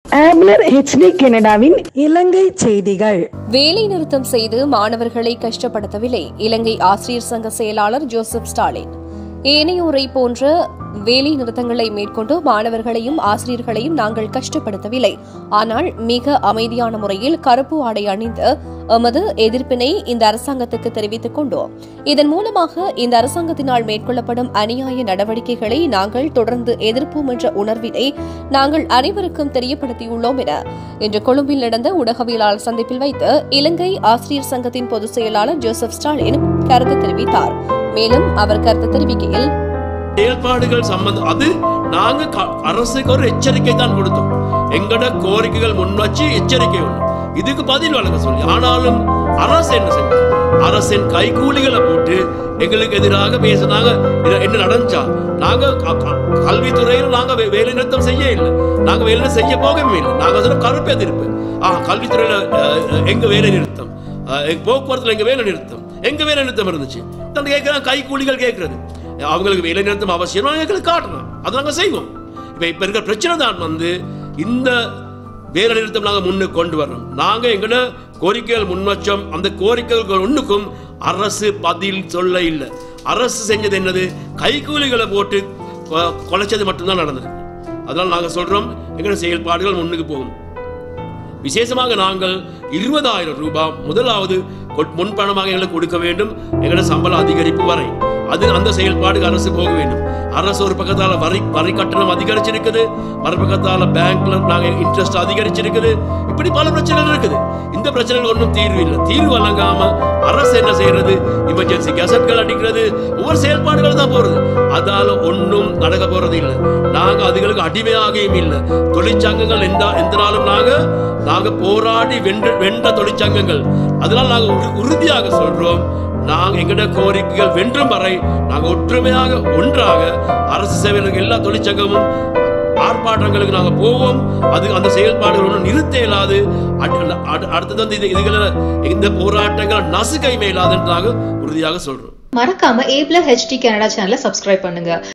ஆப்லர் HD கனடாவின் இலங்கை செய்திகள் வேலை நிறுத்தம் செய்து மாணவர்களை கஷ்டப்படுத்தவில்லை இலங்கை ஆசிரியர் சங்க செயலாளர் ஜோசப் ஸ்டாலின் ஏனையோரை போன்ற வேலை நிறுத்தங்களை மேற்கொண்டு மாணவர்களையும் ஆசிரியர்களையும் நாங்கள் கஷ்டப்படுத்தவில்லை ஆனால் மிக அமைதியான முறையில் கருப்பு ஆடை அணிந்து எமது எதிர்ப்பினை இந்த அரசாங்கத்துக்கு தெரிவித்துக் கொண்டோம் இதன் மூலமாக இந்த அரசாங்கத்தினால் மேற்கொள்ளப்படும் அநியாய நடவடிக்கைகளை நாங்கள் தொடர்ந்து எதிர்ப்போம் என்ற உணர்வினை நாங்கள் அனைவருக்கும் தெரியப்படுத்தியுள்ளோம் என இன்று கொழும்பில் நடந்த ஊடகவியலாளர் சந்திப்பில் வைத்து இலங்கை ஆசிரியர் சங்கத்தின் பொதுச் செயலாளர் ஜோசப் ஸ்டாலின் கருத்து தெரிவித்தார் மேலும் அவர் கருத்து தெரிவிக்கையில் செயல்பாடுகள் சம்பந்தம் அது நாங்க க- அரசுக்கு ஒரு எச்சரிக்கை தான் கொடுத்தோம் எங்கட கோரிக்கைகள் முன் வச்சு எச்சரிக்கை ஒண்ணு இதுக்கு பதில் வழங்க சொல்லி ஆனாலும் அரசு என்ன செஞ்சது அரசின் கைகூலிகளை போட்டு எங்களுக்கு எதிராக பேசினாங்க இது என்ன நடந்துச்சா நாங்க க- க- கல்வித்துறையில் நாங்க வே- வேலை நிறுத்தம் செய்ய இல்லை நாங்க வேலை நிறுத்தம் செய்ய போகவே இல்லை நாங்க சொல்ல கருப்பு எதிர்ப்பு ஆ கல்வித்துறையில அஹ், அஹ், எங்க வேலை நிறுத்தம் அஹ், எங்க போக்குவரத்துல எங்க வேலை நிறுத்தம் எங்க வேலை நிறுத்தம் இருந்துச்சு நான் கேட்கிறேன் கைகூலிகள் கேட்கறது அவங்களுக்கு வேலை நிறுத்தம் அவசியம் எங்களுக்கு காட்டணும் அதை நாங்கள் செய்வோம் இப்போ இப்போ இருக்கிற பிரச்சனை தான் வந்து இந்த வேலை நிறுத்தம் நாங்கள் முன்னுக்கு கொண்டு வரணும் நாங்கள் எங்களோட கோரிக்கைகள் முன் வச்சோம் அந்த கோரிக்கைகள் ஒன்றுக்கும் அரசு பதில் சொல்ல இல்லை அரசு செஞ்சது என்னது கைக்கூலிகளை போட்டு கொ- கொலைச்சது மட்டும்தான் நடந்தது அதனால் நாங்கள் சொல்கிறோம் எங்களோட செயல்பாடுகள் முன்னுக்கு போகும் விசேஷமாக நாங்கள் இருபதாயிரம் ரூபாய் முதலாவது கொட்- முன்பணமாக எங்களுக்கு கொடுக்க வேண்டும் எங்களோட சம்பள அதிகரிப்பு வரை அது அந்த செயல்பாடுக்கு அரசு போக வேண்டும் அரசு ஒரு பக்கத்தால வரி வரி கட்டணம் அதிகரிச்சிருக்குது மறுபக்கத்தால பேங்க்ல நாங்க இன்ட்ரெஸ்ட் அதிகரிச்சிருக்குது இப்படி பல பிரச்சனைகள் இருக்குது இந்த பிரச்சனைகள் ஒன்றும் தீர்வு இல்லை தீர்வு வழங்காம அரசு என்ன செய்யறது எமர்ஜென்சி கெசட்கள் அடிக்கிறது ஒவ்வொரு செயல்பாடுகள் தான் போறது அதால ஒன்றும் நடக்க போறது இல்லை நாங்க அதுகளுக்கு அடிமையாகியும் இல்லை தொழிற்சங்கங்கள் எந்த எந்த நாளும் நாங்க நாங்க போராடி வென்ற வென்ற தொழிற்சங்கங்கள் அதனால நாங்க உறு- உறுதியாக சொல்றோம் நாங்க எங்கட கோரிக்கைகள் வென்றும் வரை நாங்க ஒற்றுமையாக ஒன்றாக அரசு சேவைகளுக்கு எல்லா தொழிற்சங்கமும் ஆர்ப்பாட்டங்களுக்கு நாங்க போவோம் அது அந்த செயல்பாடுகள் ஒன்றும் நிறுத்த இயலாது அடு- அடு- அடுத்தது வந்து இது இதுகளை இந்த போராட்டங்களை நசுக்க இயலாதுன்னு நாங்க உறுதியாக சொல்றோம் மறக்காம ஏப்ல ஹெச்டி கனடா சேனலை சப்ஸ்கிரைப் பண்ணுங்க